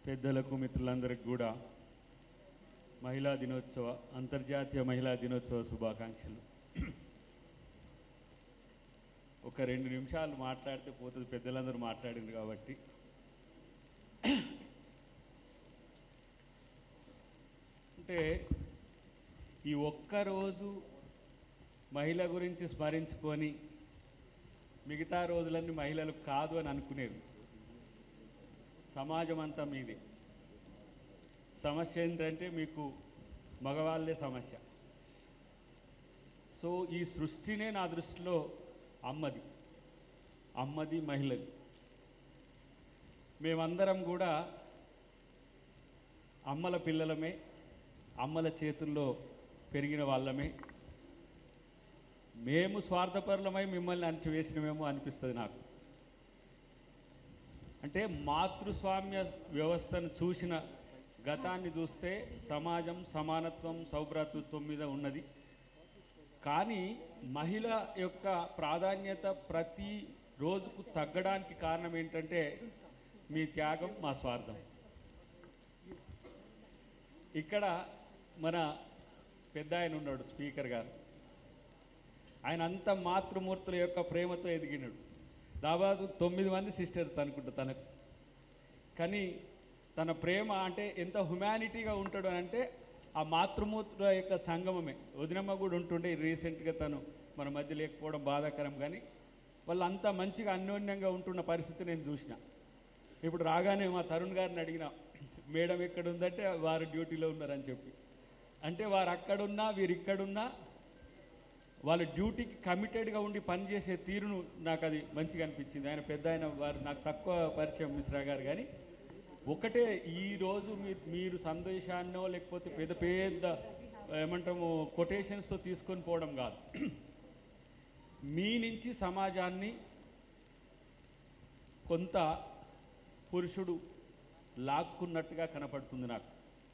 పెద్దలకు మిత్రులందరికీ కూడా మహిళా దినోత్సవ అంతర్జాతీయ మహిళా దినోత్సవ శుభాకాంక్షలు ఒక రెండు నిమిషాలు మాట్లాడితే పోతుంది పెద్దలందరూ మాట్లాడింది కాబట్టి అంటే ఈ ఒక్క రోజు మహిళ గురించి స్మరించుకొని మిగతా రోజులన్నీ మహిళలు కాదు అని అనుకునేది సమాజం అంతా మీది సమస్య ఏంటంటే మీకు మగవాళ్ళే సమస్య సో ఈ సృష్టినే నా దృష్టిలో అమ్మది అమ్మది మహిళది మేమందరం కూడా అమ్మల పిల్లలమే అమ్మల చేతుల్లో పెరిగిన వాళ్ళమే మేము స్వార్థపరులమై మిమ్మల్ని అణచివేసినమేమో అనిపిస్తుంది నాకు అంటే మాతృస్వామ్య వ్యవస్థను చూసిన గతాన్ని చూస్తే సమాజం సమానత్వం సౌభ్రాతృత్వం మీద ఉన్నది కానీ మహిళ యొక్క ప్రాధాన్యత ప్రతి రోజుకు తగ్గడానికి కారణం ఏంటంటే మీ త్యాగం మా స్వార్థం ఇక్కడ మన పెద్ద ఆయన ఉన్నాడు స్పీకర్ గారు ఆయన అంత మాతృమూర్తుల యొక్క ప్రేమతో ఎదిగినాడు దాదాపు తొమ్మిది మంది సిస్టర్స్ అనుకుంటా తనకు కానీ తన ప్రేమ అంటే ఎంత హ్యుమానిటీగా ఉంటాడు అని అంటే ఆ మాతృమూర్తుల యొక్క సంగమమే వదినమ్మ కూడా ఉంటుండే రీసెంట్గా తను మన మధ్య లేకపోవడం బాధాకరం కానీ వాళ్ళు అంత మంచిగా అన్యోన్యంగా ఉంటున్న పరిస్థితి నేను చూసిన ఇప్పుడు రాగానే మా తరుణ్ గారిని అడిగిన మేడం ఎక్కడ ఉందంటే వారు డ్యూటీలో ఉన్నారని చెప్పి అంటే వారు అక్కడున్నా వీరు ఇక్కడున్నా వాళ్ళ డ్యూటీకి కమిటెడ్గా ఉండి పనిచేసే తీరును నాకు అది మంచిగా అనిపించింది ఆయన పెద్ద ఆయన వారు నాకు తక్కువ పరిచయం మిశ్రా గారు కానీ ఒకటే ఈరోజు మీరు మీరు సందేశాన్నో లేకపోతే పెద్ద పెద్ద ఏమంటాము కొటేషన్స్తో తీసుకొని పోవడం కాదు మీ నుంచి సమాజాన్ని కొంత పురుషుడు లాక్కున్నట్టుగా కనపడుతుంది నాకు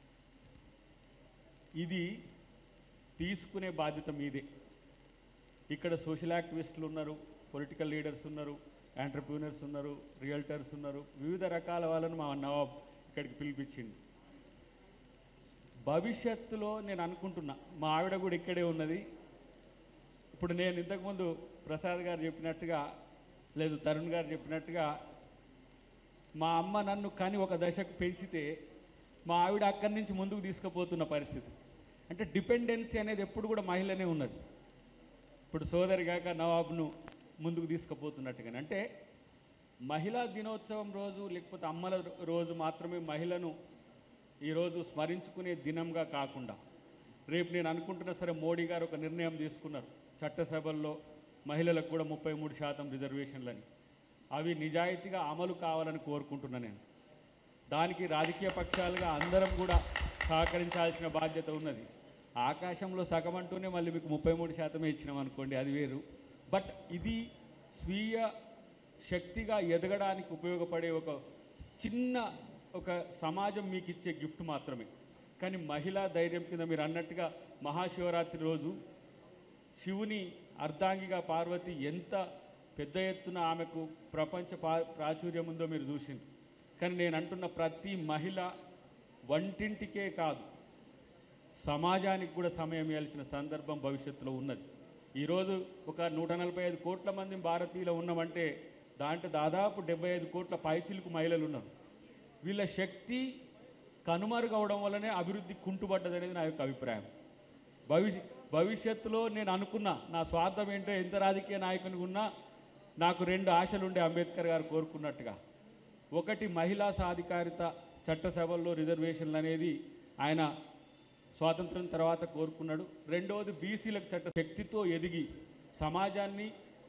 ఇది తీసుకునే బాధ్యత మీదే ఇక్కడ సోషల్ యాక్టివిస్టులు ఉన్నారు పొలిటికల్ లీడర్స్ ఉన్నారు ఎంటర్ప్రీనర్స్ ఉన్నారు రియల్టర్స్ ఉన్నారు వివిధ రకాల వాళ్ళను మా నవాబ్ ఇక్కడికి పిలిపించింది భవిష్యత్తులో నేను అనుకుంటున్నా మా ఆవిడ కూడా ఇక్కడే ఉన్నది ఇప్పుడు నేను ఇంతకుముందు ప్రసాద్ గారు చెప్పినట్టుగా లేదు తరుణ్ గారు చెప్పినట్టుగా మా అమ్మ నన్ను కానీ ఒక దశకు పెంచితే మా ఆవిడ అక్కడి నుంచి ముందుకు తీసుకుపోతున్న పరిస్థితి అంటే డిపెండెన్సీ అనేది ఎప్పుడు కూడా మహిళనే ఉన్నది ఇప్పుడు సోదరి గాక నవాబ్ను ముందుకు తీసుకుపోతున్నట్టుగానే అంటే మహిళా దినోత్సవం రోజు లేకపోతే అమ్మల రోజు మాత్రమే మహిళను ఈరోజు స్మరించుకునే దినంగా కాకుండా రేపు నేను అనుకుంటున్నా సరే మోడీ గారు ఒక నిర్ణయం తీసుకున్నారు చట్టసభల్లో మహిళలకు కూడా ముప్పై మూడు శాతం రిజర్వేషన్లని అవి నిజాయితీగా అమలు కావాలని కోరుకుంటున్నా నేను దానికి రాజకీయ పక్షాలుగా అందరం కూడా సహకరించాల్సిన బాధ్యత ఉన్నది ఆకాశంలో సగం అంటూనే మళ్ళీ మీకు ముప్పై మూడు శాతమే ఇచ్చినాం అనుకోండి అది వేరు బట్ ఇది స్వీయ శక్తిగా ఎదగడానికి ఉపయోగపడే ఒక చిన్న ఒక సమాజం మీకు ఇచ్చే గిఫ్ట్ మాత్రమే కానీ మహిళా ధైర్యం కింద మీరు అన్నట్టుగా మహాశివరాత్రి రోజు శివుని అర్ధాంగిగా పార్వతి ఎంత పెద్ద ఎత్తున ఆమెకు ప్రపంచ పా ప్రాచుర్యం ఉందో మీరు చూసింది కానీ నేను అంటున్న ప్రతి మహిళ వంటింటికే కాదు సమాజానికి కూడా సమయం ఇవ్వాల్సిన సందర్భం భవిష్యత్తులో ఉన్నది ఈరోజు ఒక నూట నలభై ఐదు కోట్ల మంది భారతీయులు ఉన్నామంటే దాంట్లో దాదాపు డెబ్బై ఐదు కోట్ల పైచిలకు మహిళలు ఉన్నారు వీళ్ళ శక్తి కనుమరుగవడం వల్లనే అభివృద్ధి కుంటుపడ్డది అనేది నా యొక్క అభిప్రాయం భవిష్య భవిష్యత్తులో నేను అనుకున్నా నా స్వార్థం ఏంటో ఎంత రాజకీయ నాయకుని ఉన్నా నాకు రెండు ఆశలు ఉండే అంబేద్కర్ గారు కోరుకున్నట్టుగా ఒకటి మహిళా సాధికారిత చట్టసభల్లో రిజర్వేషన్లు అనేది ఆయన స్వాతంత్రం తర్వాత కోరుకున్నాడు రెండవది బీసీలకు చట్ట శక్తితో ఎదిగి సమాజాన్ని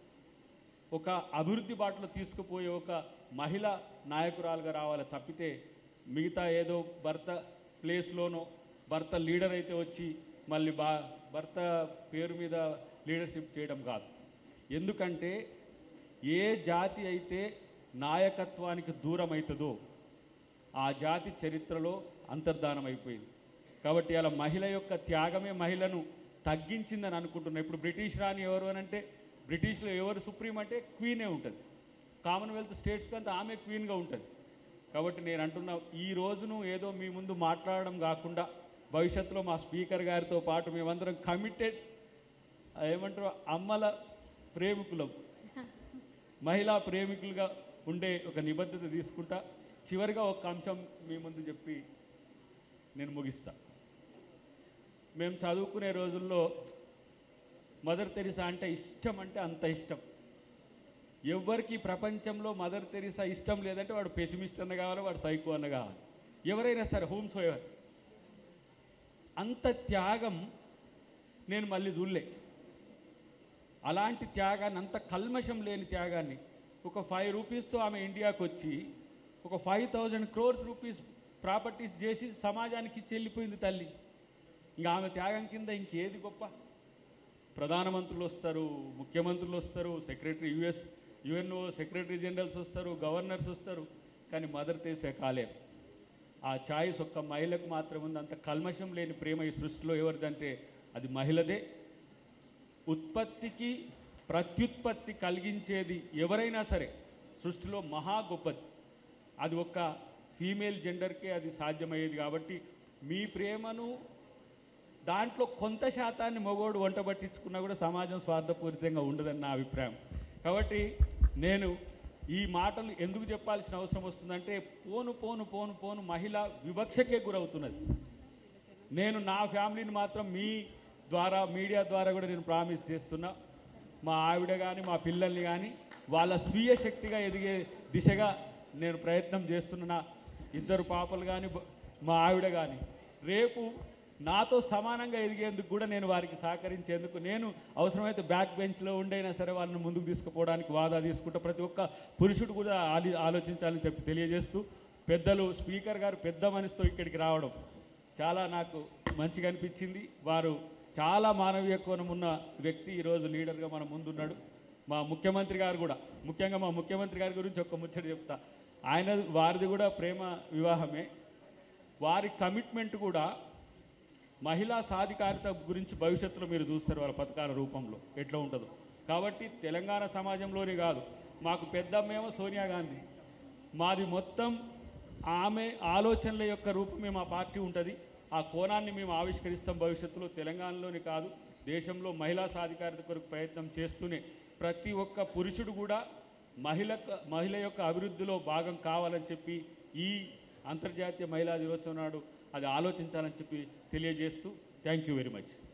ఒక అభివృద్ధి బాటలో తీసుకుపోయే ఒక మహిళ నాయకురాలుగా రావాలి తప్పితే మిగతా ఏదో భర్త ప్లేస్లోనో భర్త లీడర్ అయితే వచ్చి మళ్ళీ బా భర్త పేరు మీద లీడర్షిప్ చేయడం కాదు ఎందుకంటే ఏ జాతి అయితే నాయకత్వానికి దూరం అవుతుందో ఆ జాతి చరిత్రలో అంతర్ధానం అయిపోయింది కాబట్టి అలా మహిళ యొక్క త్యాగమే మహిళను తగ్గించిందని అనుకుంటున్నా ఇప్పుడు బ్రిటిష్ రాణి ఎవరు అని అంటే బ్రిటిష్లో ఎవరు సుప్రీం అంటే క్వీనే ఉంటుంది కామన్వెల్త్ స్టేట్స్కి అంతా ఆమె క్వీన్గా ఉంటుంది కాబట్టి నేను అంటున్నా ఈ రోజును ఏదో మీ ముందు మాట్లాడడం కాకుండా భవిష్యత్తులో మా స్పీకర్ గారితో పాటు మేమందరం కమిటెడ్ ఏమంటారు అమ్మల ప్రేమికులం మహిళా ప్రేమికులుగా ఉండే ఒక నిబద్ధత తీసుకుంటా చివరిగా ఒక అంశం మీ ముందు చెప్పి నేను ముగిస్తా మేము చదువుకునే రోజుల్లో మదర్ తెరిసా అంటే ఇష్టం అంటే అంత ఇష్టం ఎవరికి ప్రపంచంలో మదర్ తెరిసా ఇష్టం లేదంటే వాడు పెసిమిస్ట్ అన్న కావాలి వాడు సైకో అన్న కావాలి ఎవరైనా సరే హోమ్స్ ఎవర్ అంత త్యాగం నేను మళ్ళీ చూడలే అలాంటి త్యాగాన్ని అంత కల్మషం లేని త్యాగాన్ని ఒక ఫైవ్ రూపీస్తో ఆమె ఇండియాకి వచ్చి ఒక five thousand crores rupees properties చేసి సమాజానికి ఇచ్చి వెళ్ళిపోయింది తల్లి ఇంకా ఆమె త్యాగం కింద ఇంకేది గొప్ప ప్రధానమంత్రులు వస్తారు ముఖ్యమంత్రులు వస్తారు secretary US UNO secretary generals వస్తారు గవర్నర్స్ వస్తారు కానీ మదర్ తెరిసే కాలేదు ఆ ఛాయిస్ ఒక్క మహిళకు మాత్రమే ఉంది అంత కల్మషం లేని ప్రేమ ఈ సృష్టిలో ఎవరిదంటే అది మహిళదే ఉత్పత్తికి ప్రత్యుత్పత్తి కలిగించేది ఎవరైనా సరే సృష్టిలో మహా గొప్పది అది ఒక్క ఫీమేల్ జెండర్కే అది సాధ్యమయ్యేది కాబట్టి మీ ప్రేమను దాంట్లో కొంత శాతాన్ని మగోడు వంట పట్టించుకున్నా కూడా సమాజం స్వార్థపూరితంగా ఉండదని నా అభిప్రాయం కాబట్టి నేను ఈ మాటలు ఎందుకు చెప్పాల్సిన అవసరం వస్తుందంటే పోను పోను పోను పోను మహిళ వివక్షకే గురవుతున్నది నేను నా ఫ్యామిలీని మాత్రం మీ ద్వారా మీడియా ద్వారా కూడా నేను ప్రామిస్ చేస్తున్నా మా ఆవిడ కానీ మా పిల్లల్ని కానీ వాళ్ళ స్వీయ శక్తిగా ఎదిగే దిశగా నేను ప్రయత్నం చేస్తున్నా ఇద్దరు పాపలు కానీ మా ఆవిడ కానీ రేపు నాతో సమానంగా ఎదిగేందుకు కూడా నేను వారికి సహకరించేందుకు నేను అవసరమైతే బ్యాక్ బెంచ్లో ఉండైనా సరే వాళ్ళని ముందుకు తీసుకుపోవడానికి వాదా తీసుకుంటా ప్రతి ఒక్క పురుషుడు కూడా ఆలి ఆలోచించాలని చెప్పి తెలియజేస్తూ పెద్దలు స్పీకర్ గారు పెద్ద మనిషితో ఇక్కడికి రావడం చాలా నాకు మంచిగా అనిపించింది వారు చాలా మానవీయ కోణం ఉన్న వ్యక్తి ఈరోజు లీడర్గా మన ముందున్నాడు మా ముఖ్యమంత్రి గారు కూడా ముఖ్యంగా మా ముఖ్యమంత్రి గారి గురించి ఒక ముచ్చట చెప్తా ఆయన వారిది కూడా ప్రేమ వివాహమే వారి కమిట్మెంట్ కూడా మహిళా సాధికారిత గురించి భవిష్యత్తులో మీరు చూస్తారు వాళ్ళ పథకాల రూపంలో ఎట్లా ఉంటుందో కాబట్టి తెలంగాణ సమాజంలోనే కాదు మాకు పెద్దమ్మేమో సోనియా గాంధీ మాది మొత్తం ఆమె ఆలోచనల యొక్క రూపమే మా పార్టీ ఉంటుంది ఆ కోణాన్ని మేము ఆవిష్కరిస్తాం భవిష్యత్తులో తెలంగాణలోనే కాదు దేశంలో మహిళా సాధికారత కొరకు ప్రయత్నం చేస్తూనే ప్రతి ఒక్క పురుషుడు కూడా మహిళ మహిళ యొక్క అభివృద్ధిలో భాగం కావాలని చెప్పి ఈ అంతర్జాతీయ మహిళా దినోత్సవం నాడు అది ఆలోచించాలని చెప్పి తెలియజేస్తూ థ్యాంక్ యూ వెరీ మచ్